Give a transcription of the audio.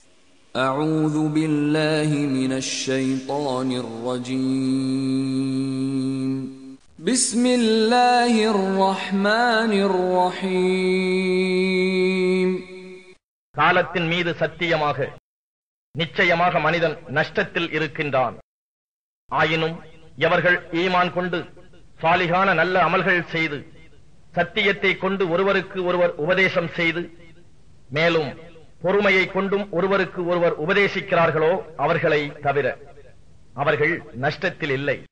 أعوذ بالله من الشيطان الرجيم بسم الله الرحمن الرحيم காலத்தின் மீது சத்தியமாக நிச்சயமாக மனிதன் நஷ்டத்தில் இருக்கின்றான் ஆயினும் எவர்கள் ஈமான் கொண்டு சாலிகான நல்ல அமல்கள் செய்து சத்தியத்தை கொண்டு ஒருவருக்கு ஒருவர் உபதேசம் செய்து மேலும் பொறுமையை கொண்டும் ஒருவருக்கு ஒருவர் உபதேசிக்கிறார்களோ அவர்களை தவிர அவர்கள் நஷ்டத்தில் இல்லை